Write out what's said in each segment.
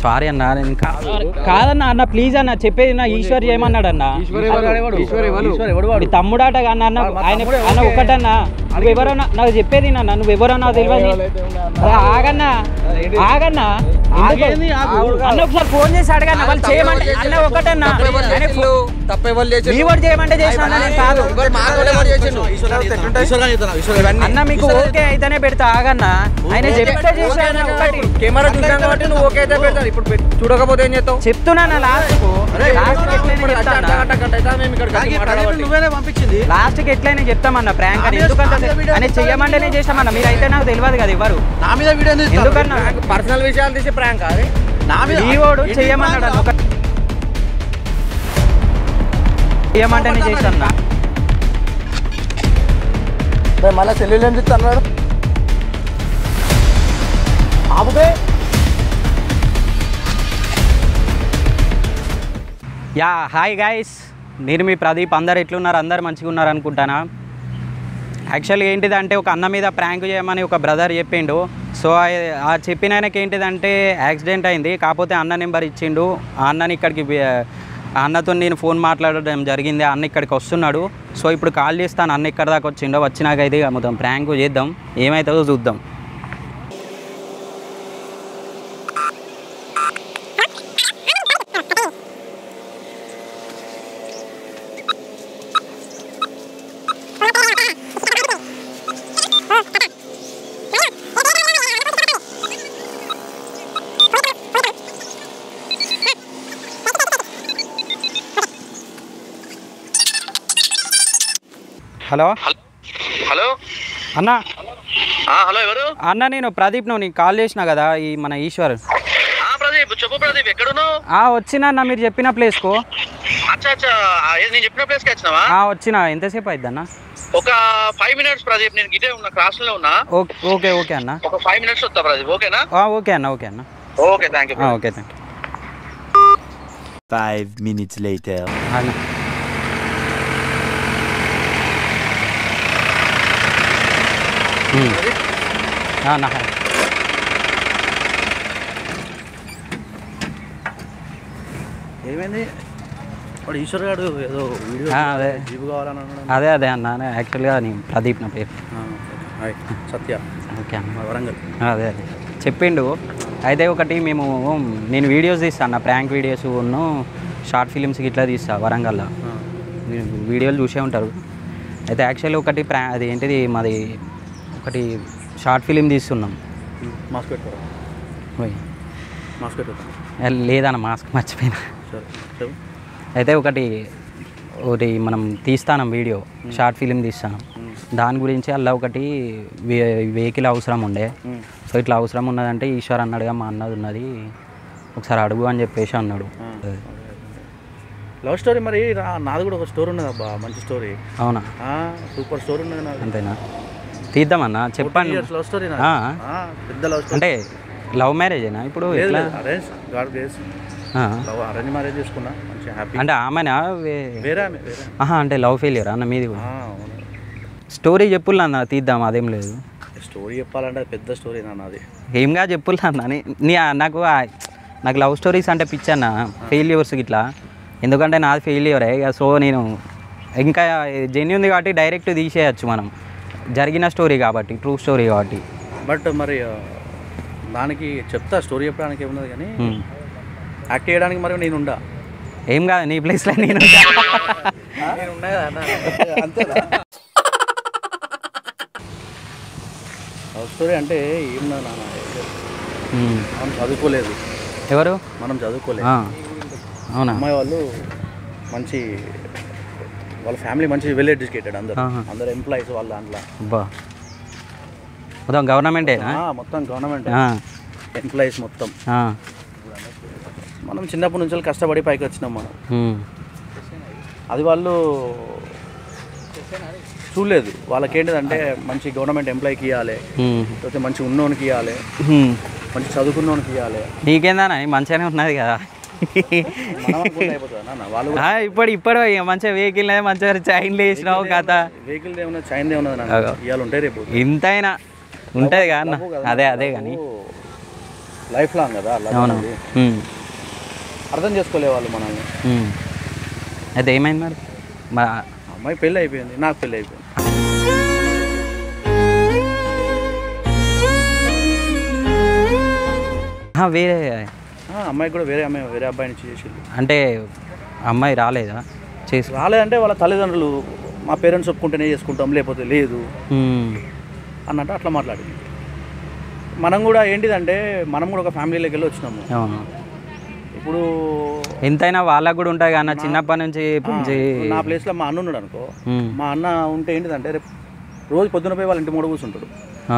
Sorry అన్న నేను కా- కాదన్న అన్న ప్లీజ్ అన్న చెప్పేది నా ఈశ్వర్ చేయమన్నాడు అన్న మీ తమ్ముడాట అన్న అన్న ఆయన అన్న ఒకటన్నా నువ్వు ఎవరన్నా నాకు చెప్పేది నాన్న నువ్వు ఎవరన్నా తెలియదు అరే ఆగన్నా ఆగన్నా ఎందుకు? అన్న ఒకసారి ఫోన్ చేసి అడగన్న వాళ్ళు చేయమంటే అన్న ఒకటన్నా ఆయన ఫో- మీ వాడు చేయమంటే చేసిన అన్న నేను కాదు అన్న మీకు ఓకే అయితేనే పెడతా ఆగన్నా ఆయన చెప్తే చేసా అన్న ఒకటి కెమెరా చూసాం కాబట్టి నువ్వు ఓకే అయితే పెడతాను ఇప్పుడు పెట్- చూడకపోతే ఏం చేస్తావు చెప్తున్నా లాస్ట్ లాస్ట్ నువ్వేనే పంపించింది లాస్ట్ కి ఎట్లయినా చెప్తామన్న ప్రాంక్ అని ఎందుకంటే అని చెయ్యమంటేనే చేస్తామన్న మీరు అయితే నాకు తెలియదు కదా ఎవరు నా మీద వీడియో ఎందుకన్నా పర్సనల్ విషయాలు తీసి ప్రాంక్ అది నా మీద ఈ వాడు చెయ్యమన్నాడు అన్న ఒక చెయ్యమంటేనే చేస్తాను మళ్ళీ సెల్లు ఏం చెప్తాను ఆపుతే యా హాయ్ గాయస్ నేను మీ ప్రదీప్ అందరు ఎట్లున్నారు అందరు మంచిగా ఉన్నారు అనుకుంటానా యాక్చువల్గా ఏంటిదంటే ఒక అన్న మీద ప్రాంక్ చేయమని ఒక బ్రదర్ చెప్పిండు సో ఆ- ఆ చెప్పిన ఆయనకి ఏంటిదంటే యాక్సిడెంట్ అయింది కాకపోతే అన్న నెంబర్ ఇచ్చిండు ఆ అన్నని ఇక్కడికి వే- ఆ అన్నతో నేను ఫోన్ మాట్లాడడం జరిగింది ఆ అన్న ఇక్కడికి వస్తున్నాడు సో ఇప్పుడు కాల్ చేస్తాను అన్న ఇక్కడ దాకా వచ్చిండో వచ్చినాక అయితే ఇక మొత్తం ప్రాంక్ చేద్దాం ఏమవుతుందో చూద్దాం హలో హలో అన్న ఆ, హలో ఎవరు అన్న నేను ప్రదీప్ నువ్వు నీకు కాల్ చేసిన కదా ఈ మన ఈశ్వర్ ఆ ప్రదీప్ చెప్పు ప్రదీప్ ఎక్కడున్నావు ఆ వచ్చినా అన్న మీరు చెప్పిన ప్లేస్కు అచ్చా అచ్చా ఆ, ఏది నేను చెప్పిన ప్లేస్కి వచ్చినావా ఆ వచ్చిన ఎంతసేపు అయిద్ది అన్న ఒక ఫైవ్ మినిట్స్ ప్రదీప్ నేను గిటే ఉన్నా క్లాస్ లో ఉన్నా ఓకే ఓకే ఓకే అన్న ఒక ఫైవ్ మినిట్స్ వస్తా ప్రదీప్ ఓకేనా ఆ, ఓకే అన్న ఓకే అన్న ఓకే థ్యాంక్ యూ ఆ, okay thank you Five minutes later. అన్న ఉమ్. ఆ, అన్న హాయ్. ఏమైంది వాడు ఈశ్వర్ గారు ఏదో వీడియో ఆ, అదే జీబు కావాలని అన్నాడు అదే అదే అన్న యాక్చువల్గా నేను ప్రదీప్ నా పేరు ఆ, హాయ్ సత్య ఓకే అన్న మా వరంగల్ అదే అదే చెప్పిండు అయితే ఒకటి మేము నేను వీడియోస్ తీస్తాను ప్రాంక్ వీడియోస్ ఉన్ను షార్ట్ ఫిలిమ్స్ ఇట్లా తీస్తా వరంగల్లో ఆ, మీరు వీడియోలు చూసే ఉంటారు అయితే యాక్చువల్లీ ఒకటి ప్రా అది ఏంటిది మాది ఒకటి షార్ట్ ఫిలిం తీస్తున్నాం మాస్క్ పెట్టుకోరా ఓయ్. మాస్క్ పెట్టుకో ఏ, లేదన్న మాస్క్ మర్చిపోయినా సరే చెప్పు అయితే ఒకటి ఒకటి మనం తీస్తానం వీడియో షార్ట్ ఫిలిం తీస్తాను దాని గురించి అలా ఒకటి వెహికల్ అవసరం ఉండే ఉమ్. సో ఇట్లా అవసరం ఉన్నదంటే ఈశ్వర్ అన్నాడుగా మా అన్నది ఉన్నది ఒకసారి అడుగు అని చెప్పేసి అన్నాడు ఆ. లవ్ స్టోరీ మరి రా- నాది కూడా ఒక స్టోరీ ఉన్నది అబ్బా మంచి స్టోరీ అవునా సూపర్ స్టోరీ ఉన్నది నాది అంతేనా తీద్దామన్నా చెప్పండి లవ్ స్టోరీ ఆ. పెద్ద లవ్ స్టోరీ అంటే లవ్ మ్యారేజేనా ఇప్పుడు ఎట్లా అరేంజ్ గాడ్ గ్రేస్ ఆ. లవ్ అరేంజ్ మ్యారేజ్ చేసుకున్నా మంచి హ్యాపీ అంటే ఆమెనా వే- వేరే ఆమె వేరే ఆహా అంటే లవ్ ఫెయిలియర్ అన్న మీది కూడా ఆ, అవును స్టోరీ చెప్పుల్లా అన్న తీద్దాం అదేం లేదు స్టోరీ చెప్పాలంటే అది పెద్ద స్టోరీ నాన్న అది ఏంగా చెప్పుల్లా అన్న నీ నీ- నాకు ఆ- నాకు లవ్ స్టోరీస్ అంటే పిచ్చి అన్న ఫెయిల్యూర్స్ ఇట్లా ఎందుకంటే నాది ఫెయిల్యూరే ఇక సో నేను ఇంకా జెన్యున్ది కాబట్టి డైరెక్ట్ తీసేయచ్చు మనం జరిగిన స్టోరీ కాబట్టి ట్రూ స్టోరీ కాబట్టి బట్ మరి ఆ, దానికి చెప్తా స్టోరీ చెప్పడానికి ఏమున్నది కానీ హ్మ్. యాక్ట్ చేయడానికి మరి నేను ఉండా ఏం కాదు నీ ప్లేస్లో నేను అంతేనా లవ్ స్టోరీ అంటే ఏం నాన్న ఉమ్. మనం చదువుకోలేదు ఎవరు మనం చదువుకోలేదు ఆ. అవునా అమ్మాయి వాళ్ళు మంచి వాళ్ళ ఫ్యామిలీ మంచి వెల్ ఎడ్యుకేటెడ్ అందరు ఆహా. అందరు ఎంప్లాయీస్ వాళ్ళ దాంట్లో అబ్బా మొత్తం గవర్నమెంటేనా ఆ, మొత్తం గవర్నమెంట్ ఆ, ఎంప్లాయీస్ మొత్తం ఆ, మనం చిన్నప్పటి నుంచి కష్టపడి పైకి వచ్చినాం మనం ఉమ్, అది వాళ్ళు చూడలేదు వాళ్ళకి ఏంటిదంటే మంచి గవర్నమెంట్ ఎంప్లాయీకి ఇవ్వాలి ఉమ్, లేకపోతే మంచి ఉన్నోనికి ఇవ్వాలి ఉమ్. మంచి చదువుకున్నోనికి ఇవ్వాలి నీకేందా మంచిగానే ఉన్నది కదా మనం అనుకుంటే అయిపోతుందా నాన్న? వాళ్ళు ఆ, ఇప్పుడు ఇప్పుడు ఇక మంచిగా వెహికల్ మంచిగా చైన్లు వేసినావు కథ వెహికల్ ఏమన్నా చైన్ ఏమన్నది నాకు ఇవాళ ఉంటాయి రేపు ఇంతైనా ఉంటుంది కదా అన్న అదే అదే కానీ లైఫ్ లాంగ్ కదా love అవును అనేది. ఉమ్. అర్థం చేసుకోలే వాళ్ళు మనల్ని ఉమ్. అయితే ఏమైంది మరి మా అమ్మాయి పెళ్ళి అయిపోయింది నాకు పెళ్ళి అయిపోయింది ఆ, వేరే ఆ, అమ్మాయికి కూడా వేరే అమ్మాయి వేరే అబ్బాయిని చేసిండు అంటే అమ్మాయి రాలేదా చేసు రాలేదంటే వాళ్ళ తల్లిదండ్రులు మా పేరెంట్స్ ఒప్పుకుంటేనే చేసుకుంటాం లేకపోతే లేదు ఉమ్. అన్నట్టు అట్లా మాట్లాడింది మనం కూడా ఏంటిదంటే మనం కూడా ఒక ఫ్యామిలీలోకి వెళ్ళి వచ్చినాము అవును ఇప్పుడు ఎంతైనా వాళ్ళకు కూడా ఉంటాయి కానీ చిన్నప్పటి నుంచి పెంచి నా ప్లేస్లో మా అన్న ఉన్నాడు అనుకో ఉమ్. మా అన్న ఉంటే ఏంటిదంటే రేపు రోజు పొద్దున పోయి వాళ్ళ ఇంటి మూడు కూర్చుంటాడు ఆ.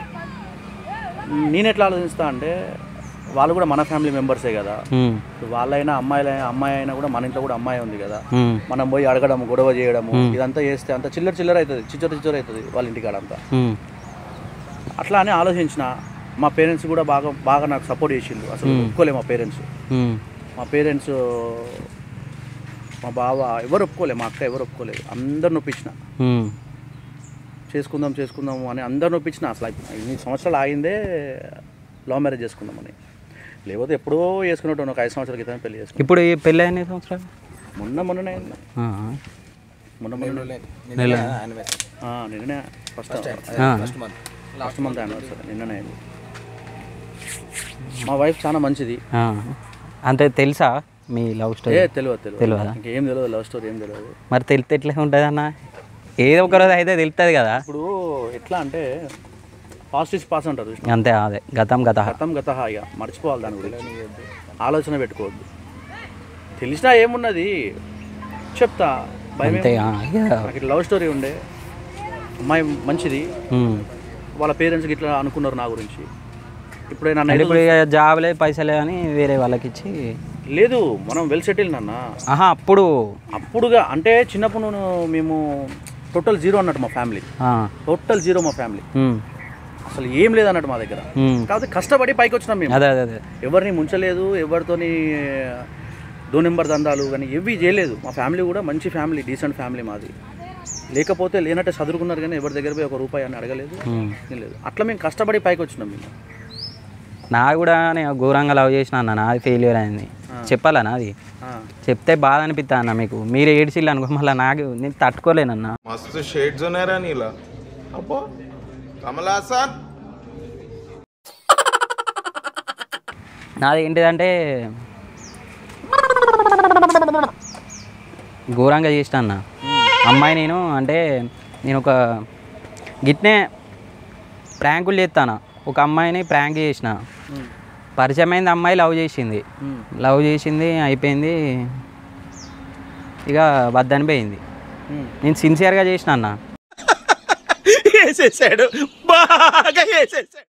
నేను ఎట్లా ఆలోచిస్తా అంటే వాళ్ళు కూడా మన ఫ్యామిలీ మెంబర్సే కదా ఉమ్. ఇప్పుడు వాళ్ళైనా అమ్మాయిలైనా అమ్మాయి అయినా కూడా మన ఇంట్లో కూడా అమ్మాయి ఉంది కదా ఉమ్. మనం పోయి అడగడం గొడవ చేయడము ఇదంతా చేస్తే అంత చిల్లర చిల్లర అవుతుంది చిచ్చర చిచ్చర అవుతుంది వాళ్ళ ఇంటికాడ అంతా ఉమ్. అట్లా అని ఆలోచించిన మా పేరెంట్స్ కూడా బాగా బాగా నాకు సపోర్ట్ చేసిండు అసలు ఒప్పుకోలే మా పేరెంట్స్ ఉమ్. మా పేరెంట్స్ మా బావ ఎవరు ఒప్పుకోలే మా అక్క ఎవరు ఒప్పుకోలేదు అందరు నొప్పించిన ఉమ్. చేసుకుందాం చేసుకుందాం అని అందరు నొప్పించిన అసలు ఇన్ని సంవత్సరాలు ఆగిందే లవ్ మ్యారేజ్ చేసుకుందామని లేకపోతే ఎప్పుడో చేసుకున్నట్టు ఒక ఐదు సంవత్సరాల క్రితం పెళ్లి చేసుకున్నాం ఇప్పుడు ఈ పెళ్ళి ఎన్ని సంవత్సరాలు మొన్న మొన్ననే అయింది. ఆ. మొన్న మొన్న నెల నిన్ననే ఫస్ట్ ఆ. ఫస్ట్ మంత్ యానివర్సరీ నిన్ననే అయింది మా వైఫ్ చాలా మంచిది ఆ. అంటే తెలుసా మీ లవ్ ఏ స్టోరీ తెలియదు తెలియదు తెలియదా? ఇంకేం తెలియదు లవ్ స్టోరీ ఏం తెలియదు మరి తెలితే ఎట్లా ఉంటుంది అన్న ఏదో ఒక రోజు అయితే తెలుస్తుంది కదా ఇప్పుడు ఎట్లా అంటే పాస్ట్ ఇస్ పాస్ అంటారు చూసినా? అంతే అదే గతం గత గతం గత ఇక మర్చిపోవాలి దాని గురించి ఆలోచన పెట్టుకోవద్దు తెలిసినా ఏమున్నది చెప్తా భయం అంతే ఏం- ఆ, ఇక, నాకు ఇట్లా లవ్ స్టోరీ ఉండే అమ్మాయి మంచిది ఉమ్. వాళ్ళ పేరెంట్స్కి ఇట్లా అనుకున్నారు నా గురించి ఇప్పుడే నన్ను అంటే అయితే ఇప్పుడు ఇక జాబ్లే పైసలే అని వేరే వాళ్ళకి ఇచ్చి లేదు మనం వెల్ సెటిల్ నాన్న ఆహా అప్పుడు అప్పుడుగా అంటే చిన్నప్పుడు నేను మేము టోటల్ జీరో అన్నట్టు మా ఫ్యామిలీ ఆ, టోటల్ జీరో మా ఫ్యామిలీ ఉమ్, అసలు ఏం లేదన్నట్టు మా దగ్గర ఉమ్. కాకపోతే కష్టపడి పైకి వచ్చినాం మేము అదే అదే అదే ఎవరిని ముంచలేదు ఎవరితోని దో నెంబర్ దందాలు కానీ ఏవి చేయలేదు మా ఫ్యామిలీ కూడా మంచి ఫ్యామిలీ డీసెంట్ ఫ్యామిలీ మాది లేకపోతే లేనట్టే చదువుకున్నారు కానీ ఎవరి దగ్గర పోయి ఒక రూపాయి అని అడగలేదు ఉమ్. ఏం లేదు అట్లా మేము కష్టపడి పైకి వచ్చినాం మేము నా కూడా నేను ఘోరంగా లవ్ చేసిన అన్న నాది ఫెయిల్యూర్ అయింది చెప్పాలా నాది ఆ, చెప్తే బాధ అనిపిస్తా అన్న మీకు మీరు ఏడ్చిల్లు అనుకో మళ్ళీ నాకు నేను తట్టుకోలేనన్న मस्त शेड्स नाही रा नीला अप्पा कमला असा నాది ఏంటిదంటే ఘోరంగా చేసిన అన్న అమ్మాయి నేను అంటే నేను ఒక గిట్నే ప్రాంకులు చేస్తాను ఒక అమ్మాయిని ప్రాంక్ చేసిన ఉమ్, పరిచయం అయింది అమ్మాయి లవ్ చేసింది ఉమ్, లవ్ చేసింది అయిపోయింది ఇక వద్దని పోయింది ఉమ్. నేను సిన్సియర్గా చేసిన అన్న వేసేసాడు బాగా వేసేసాడు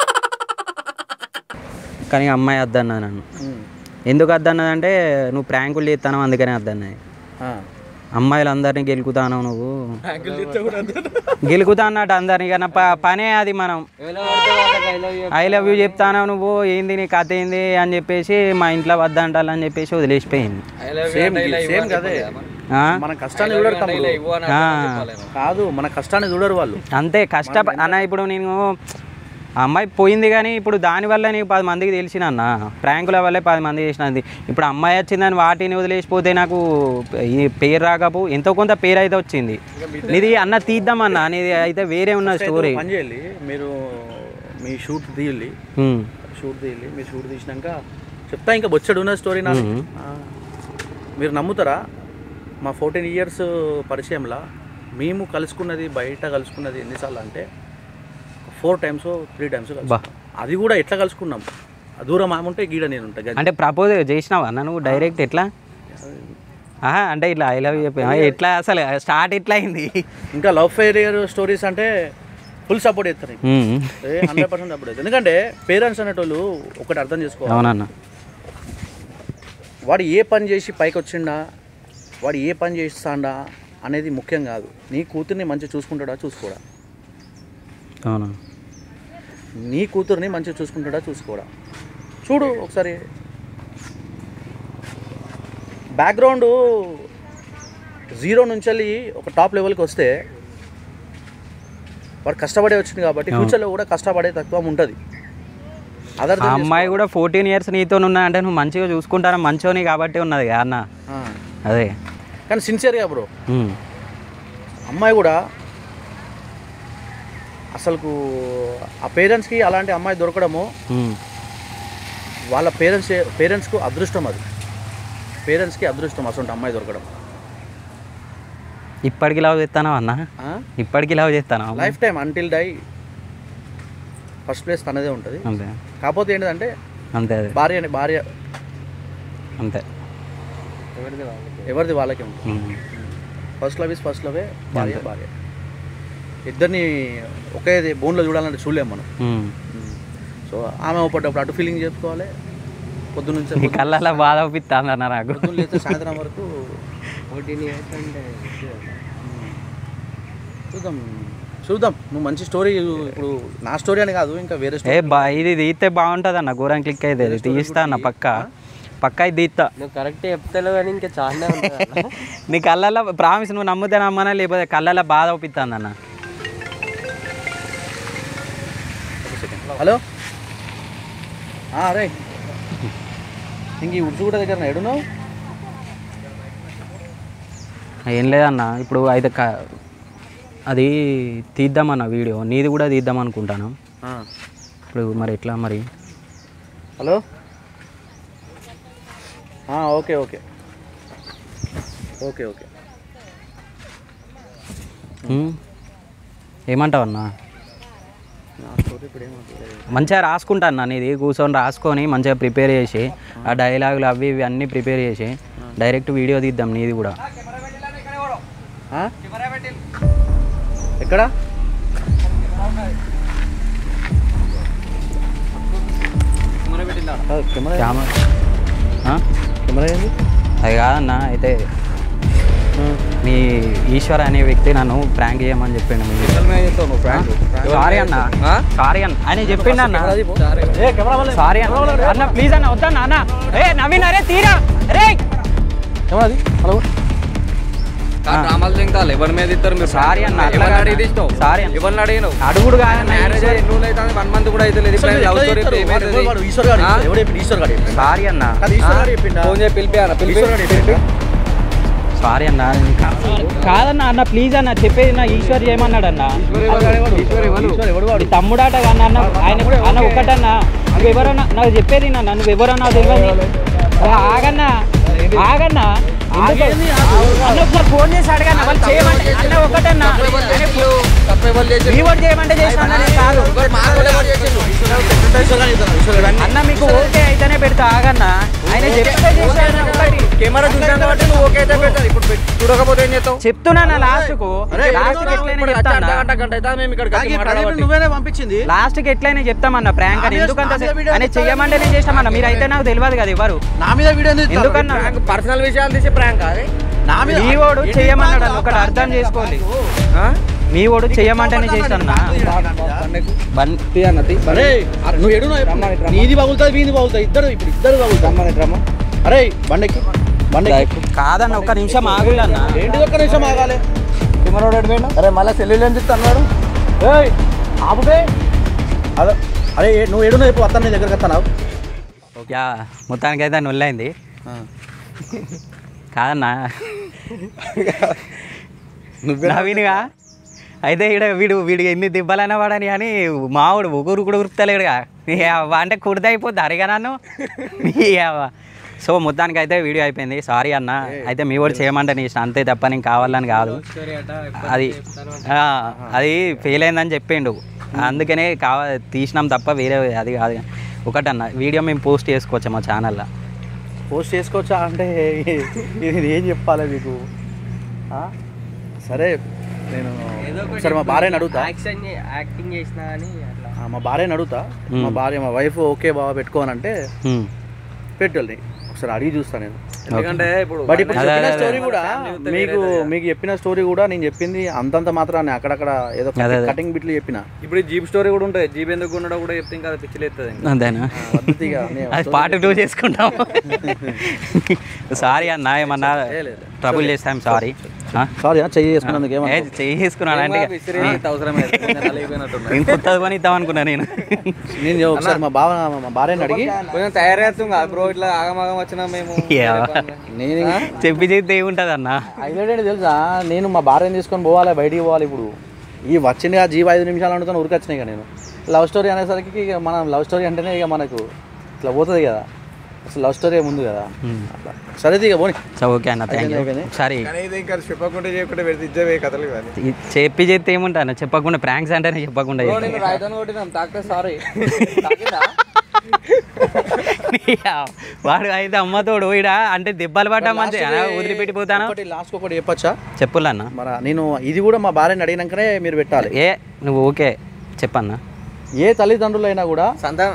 కానీ అమ్మాయి వద్దన్నా నన్ను ఉమ్, ఎందుకు వద్దన్నదంటే నువ్వు ప్రాంకులు చేస్తాను అందుకనే వద్దన్నది ఆ, అమ్మాయిలు అందరినీ గెలుకుతాను నువ్వు గెలుకుతా అన్నట్టు అందరినీ కానీ ప- పనే అది మనం ఐ లవ్ యూ చెప్తాను నువ్వు ఏంది నీ కథ ఏంది అని చెప్పేసి మా ఇంట్లో వద్దంటాలని అని చెప్పేసి వదిలేసిపోయింది సేమ్ సేమ్ కదే ఆ? మన కష్టాన్ని చూడరు తమ్ముడు ఆ. కాదు మన కష్టాన్ని చూడరు వాళ్ళు అంతే కష్టప అన్న ఇప్పుడు నేను ఆ అమ్మాయి పోయింది కానీ ఇప్పుడు దానివల్ల నీకు పది మందికి తెలిసిన అన్న ప్రాంకుల వల్లే పది మంది చేసినది ఇప్పుడు అమ్మాయి వచ్చిందని వాటిని వదిలేసిపోతే నాకు ఈ పేరు రాకపో ఎంతో కొంత పేరు అయితే వచ్చింది నీది అన్న తీద్దామన్న నీది అయితే వేరే ఉన్న స్టోరీ పని చేయాలి మీరు మీ షూట్ తీయాలి ఉమ్, షూట్ తీయాలి మీరు షూట్ తీసినాక చెప్తా ఇంకా బొచ్చడు ఉన్న స్టోరీ నాకు మ్మ్. ఆ. మీరు నమ్ముతారా మా ఫోర్టీన్ ఇయర్స్ పరిచయంలో మేము కలుసుకున్నది బయట కలుసుకున్నది ఎన్నిసార్లు అంటే ఫోర్ టైమ్స్ త్రీ టైమ్స్ బా. అది కూడా ఎట్లా కలుసుకున్నాం ఆ దూరం ఆమె ఉంటే గీడ నేను ఉంటా గది. అంటే ప్రపోజ్ చేసినావా అన్న నువ్వు డైరెక్ట్ ఎట్లా ఆహా, అంటే ఇట్లా ఐ లవ్ చెప్పి ఆ, ఎట్లా అసలు స్టార్ట్ ఎట్లా అయింది ఇంకా లవ్ ఫెయిలియర్ స్టోరీస్ అంటే ఫుల్ సపోర్ట్ చేస్తారు ఉమ్, హండ్రెడ్ పర్సెంట్ సపోర్ట్ చేస్తారు ఎందుకంటే పేరెంట్స్ అనేటోళ్ళు ఒకటి అర్థం చేసుకోవాలి అవునన్న వాడు ఏ పని చేసి పైకి వచ్చిండా వాడు ఏ పని చేస్తాడా అనేది ముఖ్యం కాదు నీ కూతుర్ని మంచిగా చూసుకుంటాడా చూసుకోడా అవునా నీ కూతుర్ని మంచిగా చూసుకుంటాడా చూసుకోడా చూడు ఒకసారి బ్యాక్గ్రౌండ్ జీరో నుంచి వెళ్ళి ఒక టాప్ లెవెల్కి వస్తే వాడు కష్టపడే వచ్చింది కాబట్టి ఫ్యూచర్లో కూడా కష్టపడే తత్వం ఉంటుంది అదర్ ఆ అమ్మాయి కూడా ఫోర్టీన్ ఇయర్స్ నీతో ఉన్నా అంటే నువ్వు మంచిగా చూసుకుంటారా మంచోని కాబట్టి ఉన్నది కదా అన్న అదే కానీ సిన్సియర్గా బ్రో ఉమ్. అమ్మాయి కూడా అసలుకు ఆ పేరెంట్స్కి అలాంటి అమ్మాయి దొరకడము ఉమ్. వాళ్ళ పేరెంట్స్ పేరెంట్స్కు అదృష్టం అది పేరెంట్స్కి అదృష్టం అసలు అమ్మాయి దొరకడం ఇప్పటికి లవ్ చేస్తానా అన్న ఇప్పటికి లవ్ చేస్తానా lifetime until die first place తనదే ఉంటుంది అంతే కాకపోతే ఏంటంటే అంతే అదే భార్య భార్య అంతే ఎవరిది వాళ్ళకే ఉంటుంది um. First love is first లవే భార్య భార్య ఇద్దరిని ఒకే బోన్లో చూడాలంటే చూడలేము మనం ఉమ్. సో ఆమె ఒకటప్పుడు అటు ఫీలింగ్ చెప్పుకోవాలి పొద్దున్న నుంచి నీ కళ్ళల్లో బాధ అవుపిస్తాను అన్న నాకు పొద్దున్న లేస్తే సాయంత్రం వరకు చూద్దాం చూద్దాం నువ్వు మంచి స్టోరీ ఇప్పుడు నా స్టోరీ అని కాదు ఇంకా వేరే ఏ స్టోరీ బా ఇది తీస్తే బాగుంటుంది అన్న ఘోరం క్లిక్ అయితే ఇది తీస్తా అన్న పక్క పక్క ఇది తీస్తా నువ్వు కరెక్ట్ చెప్తావు కానీ ఇంకా చాలా ఉంటుంది నీ కళ్ళల్లో ప్రామిస్ నువ్వు నమ్ముతే నమ్మనా లేకపోతే కళ్ళల్లో బాధ అవుపిస్తుంది అన్న హలో అరే ఇంక ఈ ఉడుచుగుడ దగ్గర ఎడున్నావు ఏం లేదన్న ఇప్పుడు అయితే క- అది తీద్దామన్న వీడియో నీది కూడా తీద్దాం అనుకుంటాను ఇప్పుడు మరి ఎట్లా మరి hello okay okay okay okay um. ఏమంటావు అన్న నా స్టోరీ ఇప్పుడు ఏమంటుంది మంచిగా రాసుకుంటా అన్న నీది కూర్చొని రాసుకొని మంచిగా ప్రిపేర్ చేసి ఆ డైలాగులు అవి ఇవి అన్నీ ప్రిపేర్ చేసి డైరెక్ట్ వీడియో తీద్దాం నీది కూడా ఆ? ఎక్కడ కాదు, కెమెరా కెమెరా ఆ? కెమెరా ఏంది అది కాదన్న అయితే మీ ఈశ్వర్ అనే వ్యక్తి నన్ను ప్రాంక్ చేయమని చెప్పిండు మీ సారీ అన్న సారీ అన్న ఆయన చెప్పిండు అన్న ఏ కెమెరా వాళ్ళే. సారీ అన్న అన్న ప్లీజ్ అన్న వద్దన్న అన్న ఏ నవీన్ అరే తీరా అరే కెమెరా అది హలో డ్రామాలు తింటారు ఎవరి మీద ఇస్తారు మీరు సారీ అన్న అట్లా ఎవరిని కాదు. అడిగి తీస్తావు సారీ అన్న ఎవరిని అడిగినావు అడుగుడు కాదన్న మ్యారేజ్ ఎన్ని రోజులు అవుతుంది వన్ మంత్ కూడా అయితే లేదు ఇప్పుడు లవ్ స్టోరీ వాడు- ఏమైతుంది వాడు ఈశ్వర్ గాడు ఆ? ఎవడు చెప్పిండు? ఈశ్వర్ గాడు చెప్పిండు. సారీ అన్న అది ఈశ్వర్ గాడు చెప్పిండా? ఫోన్ చేసి పిలిపాను ఈశ్వర్ గాడు చెప్పిండా? సారీ అన్న కాదన్న అన్న ప్లీజ్ అన్న చెప్పేది నా ఈశ్వర్ చేయమన్నాడు అన్న ఈశ్వర్ ఎవడు వాడు? ఈ తమ్ముడాట కానీ అన్న ఆయన అన్న ఒక్కటన్నా నువ్వు ఎవరన్నా నాకు చెప్పేది నాన్న నువ్వు ఎవరన్నా తెలియదు అరే ఆగన్నా ఆగన్నా ఎందుకు? అన్న ఒకసారి ఫోన్ చేసి అడగన్నా వాళ్ళు చేయమంటే అన్న ఒకటన్నా మీ వాడు చేయమంటే చేసిన కాదు అన్న మీకు ఓకే అయితేనే పెడతా ఆగన్నా ఆయన చెప్తే చేశాను ఒకటి కెమెరా చూసాను కాబట్టి నువ్వు ఓకే అయితే పెడతారు ఇప్పుడు పెట్- చూడకపోతే ఏం చేస్తావు చెప్తున్నా లాస్ట్ కు అరే, లాస్ట్ కి ఇప్పుడు ఎట్లయినా ఇప్పుడు చెప్తా అర్ధ అన్న. గంట గంట అయితే మేము ఇక్కడికి నాకు వచ్చి ఈ ప్రదీప్ మాట్లాడబట్టి. నువ్వేనే పంపించింది లాస్ట్ కి ఎట్లయినా చెప్తామన్న ప్రాంక్ అని నా మీద- ఎందుకంత నా మీద వీడియో అని తీస్తావా? చెయ్యమంటే నేను చేస్తామన్న మీరు అయితే నాకు తెలియదు కదా ఎవరు నా మీద వీడియో ఎందుకు తీస్తావు? ఎందుకన్నా ప్రాంక్ పర్సనల్ విషయాలు తీసే ప్రాంక్ అది నా మీద మీ వాడు ఏంటి చెయ్యమన్నాడు ప్రాంక్? ఒకటి అర్థం ప్రాంక్ చేసుకోవాలి. ప్రాంక్. ఆ? మీ వాడు చెయ్యమంటేనే చేస్తాను బండకు. తీ అన్న, తీ. అరే నువ్వు ఎడు నీది పగులుతుంది మీది పగులుతుంది ఇద్దరు ఇప్పుడు ఇద్దరు పగులుతాం అరే బండెక్కి బండెక్కి కాదన్న ఒక్క నిమిషం ఆగులన్న ఏంటి ఒక్క నిమిషం ఆగాలి అరే మళ్ళీ సెల్లు ఏం చెప్తా అన్నాడు ఏయ్ ఆపుతే అదే అరే ఏ- నువ్వు ఎడునో ఇప్పుడు వస్తాను నీ దగ్గరకు వస్తాను యా మొత్తానికి అయితే నొల్లైంది కాదన్నా నవీన్గా అయితే ఈడ వీడు వీడికి ఎన్ని దిబ్బలైనా వాడని కానీ మావాడు ఒకరు కూడా ఉరుకుతలేడుగా ఏవ్వ, అంటే కుడితే అయిపోద్ది అరిగా నన్ను ఏవ్వ. సో మొత్తానికి అయితే వీడియో అయిపోయింది సారీ అన్న అయితే మీ వాడు చేయమంటే నీ ఇష్టం అంతే తప్ప నేను కావాలని కాదు అది ఆ, అది ఫెయిల్ అయిందని చెప్పిండు అందుకనే కావ తీసినాం తప్ప వేరే అది కాదు ఒకటన్న వీడియో మేము పోస్ట్ చేసుకోవచ్చు మా ఛానల్లో పోస్ట్ చేసుకోవచ్చా అంటే ఇది ఏం చెప్పాలి మీకు ఆ? సరే నేను సరే మా భార్యని అడుగుతా యాక్షన్ యాక్టింగ్ చేసినా అని అట్లా ఆ, మా భార్యని అడుగుతా మా మ్మ్. భార్య మా వైఫ్ ఓకే బాగా పెట్టుకోనంటే హ్మ్. పెట్టాలి ఒకసారి అడిగి చూస్తాను నేను ఎందుకంటే ఇప్పుడు బట్ ఇప్పుడు అదే, చెప్పిన అదే, స్టోరీ అదే. కూడా Family ఉంటే మీకు వేరేదే. మీకు చెప్పిన స్టోరీ కూడా నేను చెప్పింది అంతంత మాత్రాన్ని అక్కడక్కడ ఏదో అదే, అదే. కటింగ్ బిట్లు చెప్పిన ఇప్పుడు జీప్ స్టోరీ కూడా ఉంటుంది జీప్ ఎందుకు ఉండడం కూడా చెప్తే ఇంకా పిచ్చిలేస్తుంది అంతేనా పద్ధతిగా నే- అది పార్ట్ టూ చేసుకుంటాం సారీ అన్న ఏమన్నా లేదు. ట్రబుల్ చేస్తాం సారీ ఆ? సారీ చెయ్యి చేసుకున్నందుకు ఏ, ఏమన్నా చెయ్యి చేసుకున్నాను అంటే అవసరమే నలిగిపోయినట్టున్నా నేను కొత్తది కొని ఇద్దాం అనుకున్నా నేను నేను ఒకసారి మా బావ మా భార్యని అడిగి కొంచెం తయారవుతుంది కదా బ్రో ఇట్లా ఆగమాగం వచ్చినా మేము యా. నేను చెప్పి చేస్తే ఏముంటుంది అన్న హైలైట్ ఏంటి తెలుసా నేను మా భార్యని తీసుకొని పోవాలి బయటికి పోవాలి ఇప్పుడు ఈ వచ్చింది ఆ జీవ ఐదు నిమిషాలు అనుకుని ఉరికి వచ్చినాయి ఇక నేను లవ్ స్టోరీ అనేసరికి ఇక మనం లవ్ స్టోరీ అంటేనే ఇక మనకు ఇట్లా పోతుంది కదా అసలు లవ్ స్టోరీ ముందు కదా అట్లా సరే ఇక పోనీ సో ఓకే అన్న థ్యాంక్ యూ అయిపోయింది. ఒకసారి కానీ ఇది ఇంకా చెప్పకుండా చేయకుండా పెడితే ఇచ్చే కథలు ఇవన్నీ ఈ చెప్పి చేస్తే ఏముంటా అన్న చెప్పకుండా ప్రాంక్స్ అంటేనే చెప్పకుండా బ్రో చేస్తా. నేను రాయితాను కొట్టినాం తాకితే సారీ తాకిందా యా. వాడు అయితే అమ్మతోడు ఈడ అంటే దెబ్బలు పడ్డా మంచి వదిలిపెట్టిపోతాను ఒకటి లాస్ట్ ఒకటి చెప్పొచ్చా చెప్పులన్న మన నేను ఇది కూడా మా భార్యని అడిగినాకనే మీరు పెట్టాలి ఏ నువ్వు ఓకే చెప్పన్నా ఏ తల్లిదండ్రులైనా కూడా సంతాన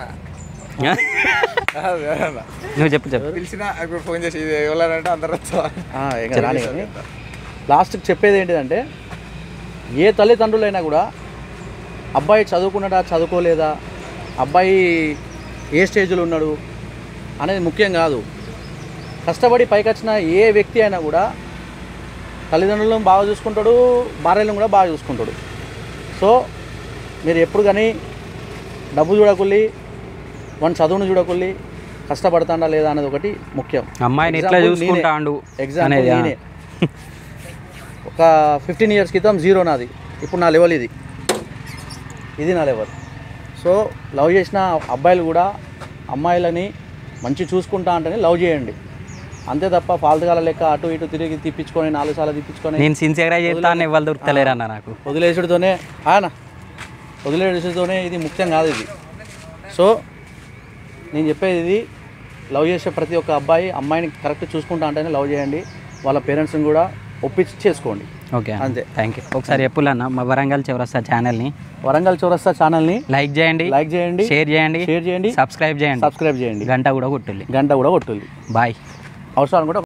నువ్వు చెప్పు చెప్పు పిలిచిన ఇప్పుడు ఫోన్ చేసి ఇది ఎవరంటే అందరూ వచ్చారు ఆ, ఇంకా రాని కానీ లాస్ట్కి చెప్పేది ఏంటిదంటే ఏ తల్లిదండ్రులైనా కూడా అబ్బాయి చదువుకున్నాడా చదువుకోలేదా అబ్బాయి ఏ స్టేజ్లో ఉన్నాడు అనేది ముఖ్యం కాదు కష్టపడి పైకి వచ్చిన ఏ వ్యక్తి అయినా కూడా తల్లిదండ్రులను బాగా చూసుకుంటాడు భార్యలను కూడా బాగా చూసుకుంటాడు సో మీరు ఎప్పుడు కానీ డబ్బు చూడకుల్లి వాడి చదువును చూడకుల్లి కష్టపడతాడా లేదా అనేది ఒకటి ముఖ్యం అమ్మాయిని ఎట్లా Example నేనే. చూసుకుంటాండు ఎగ్జాంపుల్ అనేది, ఆ. నేనే ఒక ఫిఫ్టీన్ ఇయర్స్ క్రితం జీరో నాది ఇప్పుడు నా లెవెల్ ఇది ఇది నా లెవెల్ సో లవ్ చేసిన అబ్బాయిలు కూడా అమ్మాయిలని మంచి చూసుకుంటా అంటేనే లవ్ చేయండి అంతే తప్ప ఫాల్తుగాల లెక్క అటు ఇటు తిరిగి తిప్పించుకొని నాలుగు సార్లు తిప్పించుకొని నేను సిన్సియర్గా చేస్తాను ఎవరు దొరుకుతలేరన్న నాకు వదిలేసుడితోనే ఆయన వదిలేసుడితోనే ఇది ముఖ్యం కాదు ఇది సో నేను చెప్పేది ఇది లవ్ చేసే ప్రతి ఒక్క అబ్బాయి అమ్మాయిని కరెక్ట్ చూసుకుంటా అంటేనే లవ్ చేయండి వాళ్ళ పేరెంట్స్ని కూడా ఒప్పించి చేసుకోండి ఓకే అంతే. థ్యాంక్ యూ ఒకసారి చెప్పులన్న మా వరంగల్ చౌరస్తా ఛానల్ని వరంగల్ చౌరస్తా ఛానల్ని లైక్ చేయండి లైక్ చేయండి షేర్ చేయండి షేర్ చేయండి సబ్స్క్రైబ్ చేయండి సబ్స్క్రైబ్ చేయండి గంట కూడా కొట్టుంది గంట కూడా కొట్టుంది బాయ్ అవసరం కూడా